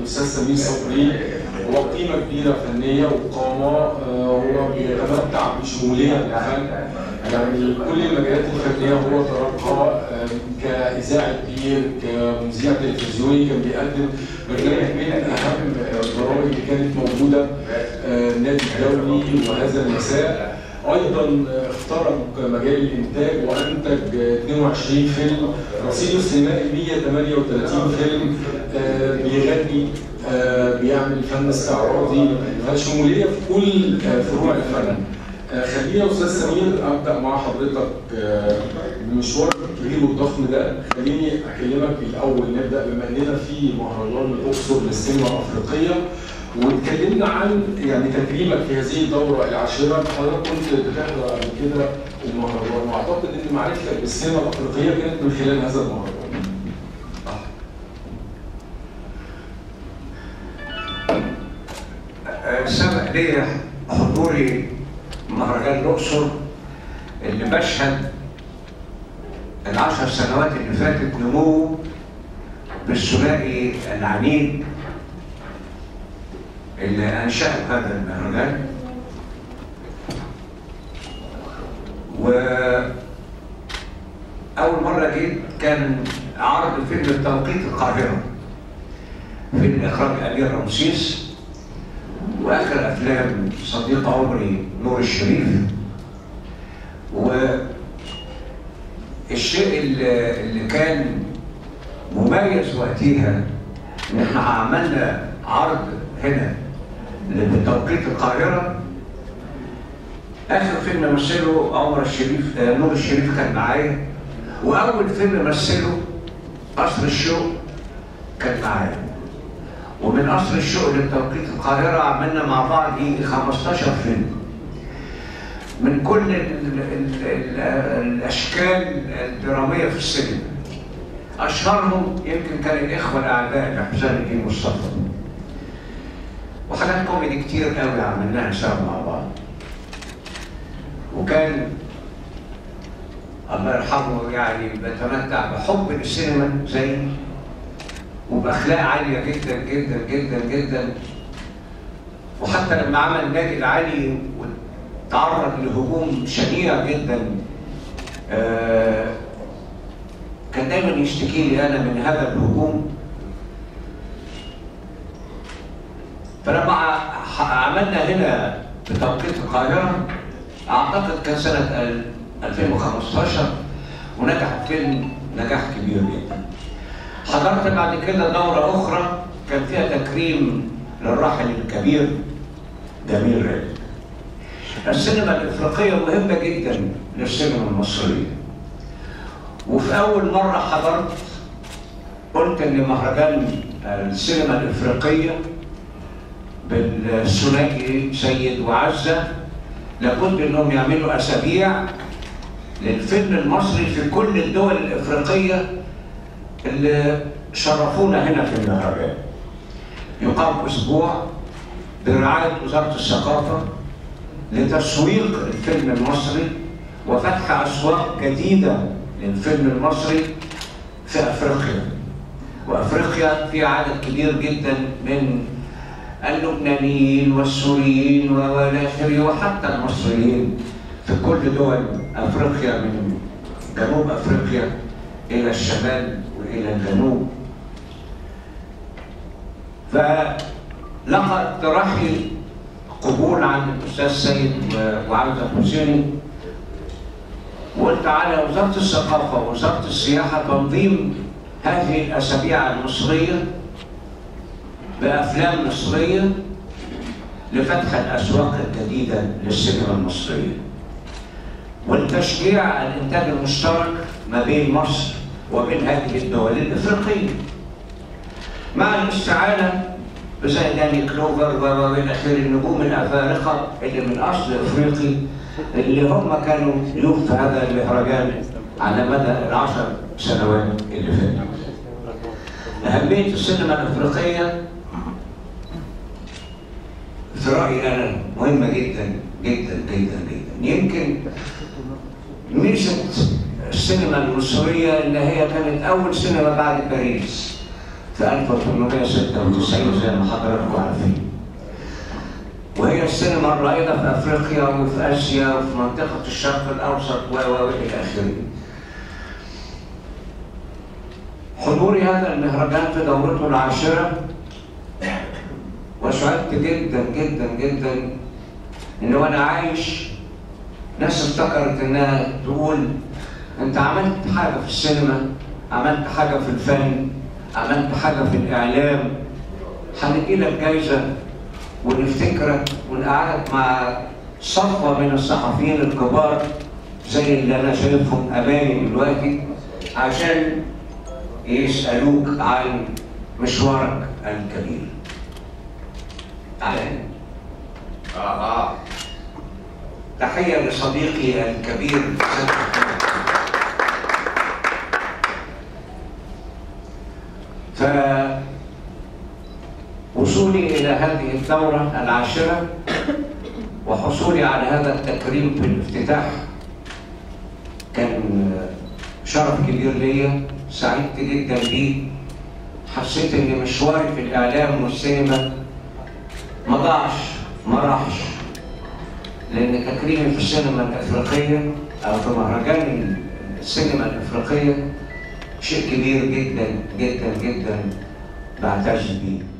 الاستاذ سمير صبري هو قيمه كبيره فنيه وقامه آه، هو بيتمتع بشموليه للفن يعني كل المجالات الفنيه هو تركها آه، كاذاعي كبير كمذيع تلفزيوني كان بيقدم برنامج من اهم البرامج اللي كانت موجوده آه، النادي الدولي وهذا المساء ايضا اخترق مجال الانتاج وانتج 22 فيلم رصيده السينمائي 138 فيلم آه، بيغني آه، بيعمل فن استعراضي فشموليه في كل آه، فروع الفن آه، خلينا يا استاذ سمير ابدا مع حضرتك آه، بمشوارك الكبير والضخم ده خليني اكلمك الاول نبدا بما اننا في مهرجان الاقصر للسينما الافريقيه واتكلمنا عن يعني تكريمك في هذه الدوره العاشره حضرتك كنت بتحضر قبل كده المهرجان واعتقد ان معرفتك بالسينما الافريقيه كانت من خلال هذا المهرجان. سبق لي حضوري مهرجان الأقصر اللي بشهد العشر سنوات اللي فاتت نمو بالثنائي العنيد اللي أنشأ هذا المهرجان وأول مرة جيت كان عرض فيلم توقيت القاهرة فيلم إخراج أمير رمسيس واخر افلام صديق عمري نور الشريف والشيء اللي, اللي كان مميز وقتها ان احنا عملنا عرض هنا بتوقيت القاهره اخر فيلم مثله عمر الشريف آه، نور الشريف كان معايا واول فيلم مثله قصر الشوق كان معايا ومن قصر الشوق لتوقيت القاهرة عملنا مع بعض يجي 15 فيلم من كل ال ال ال الأشكال الدرامية في السينما أشهرهم يمكن كان الإخوة الأعداء لحسام الدين مصطفى وحاجات كوميدي كتير قوي عملناها سوا مع بعض وكان الله يرحمه يعني بيتمتع بحب للسينما زي وباخلاق عاليه جدا جدا جدا جدا وحتى لما عمل النادي العالي وتعرض لهجوم شنيع جدا آه، كان دايما يشتكي لي انا من هذا الهجوم فلما ع- عملنا هنا في توقيت القاهره اعتقد كان سنه ال- 2015 ونجح الفيلم نجاح كبير جدا حضرت بعد كده دورة أخرى كان فيها تكريم للراحل الكبير جميل رزق. السينما الإفريقية مهمة جدا للسينما المصرية. وفي أول مرة حضرت قلت إن مهرجان السينما الإفريقية بالثنائي سيد وعزة لابد إنهم يعملوا أسابيع للفيلم المصري في كل الدول الإفريقية اللي شرفونا هنا في المهرجان يقام اسبوع برعايه وزاره الثقافه لتسويق الفيلم المصري وفتح اسواق جديده للفيلم المصري في افريقيا وافريقيا في عدد كبير جدا من اللبنانيين والسوريين والى اخره وحتى المصريين في كل دول افريقيا من جنوب افريقيا الى الشمال والى الجنوب فلقى اقتراحي قبول عن الاستاذ سيد وعبد الحسيني وقلت على وزاره الثقافه ووزاره السياحه تنظيم هذه الاسابيع المصريه بافلام مصريه لفتح الاسواق الجديده للسينما المصريه والتشجيع الانتاج المشترك ما بين مصر وبين هذه الدول الافريقيه مع الاستعانه بزي داني كلوفر والى اخره النجوم الافارقه اللي من اصل افريقي اللي هم كانوا ضيوف في هذا المهرجان على مدى العشر سنوات اللي فاتت. اهميه السينما الافريقيه في رايي انا مهمه جدا جدا جدا جدا يمكن ميزه السينما المصريه اللي هي كانت اول سينما بعد باريس في 1896 زي ما حضراتكم عارفين وهي السينما الرائدة في أفريقيا وفي آسيا وفي منطقة الشرق الأوسط و و إلى آخره. حضوري هذا المهرجان في دورته العاشرة وسعدت جدا جدا جدا إن وأنا عايش ناس افتكرت إنها تقول أنت عملت حاجة في السينما، عملت حاجة في الفن، عملت حاجة في الإعلام، هندي لك جايزة ونفتكرك ونقعدك مع صفوة من الصحفيين الكبار زي اللي أنا شايفهم أمامي دلوقتي عشان يسألوك عن مشوارك الكبير. تعالى آه آه. تحية لصديقي الكبير ف وصولي إلى هذه الدورة العاشرة وحصولي على هذا التكريم في الافتتاح كان شرف كبير ليا سعدت جدا بيه حسيت ان مشواري في الاعلام والسينما ما ضاعش ما راحش لان تكريمي في السينما الافريقيه او في مهرجان السينما الافريقيه شيء كبير جدا جدا جدا بعتز بيه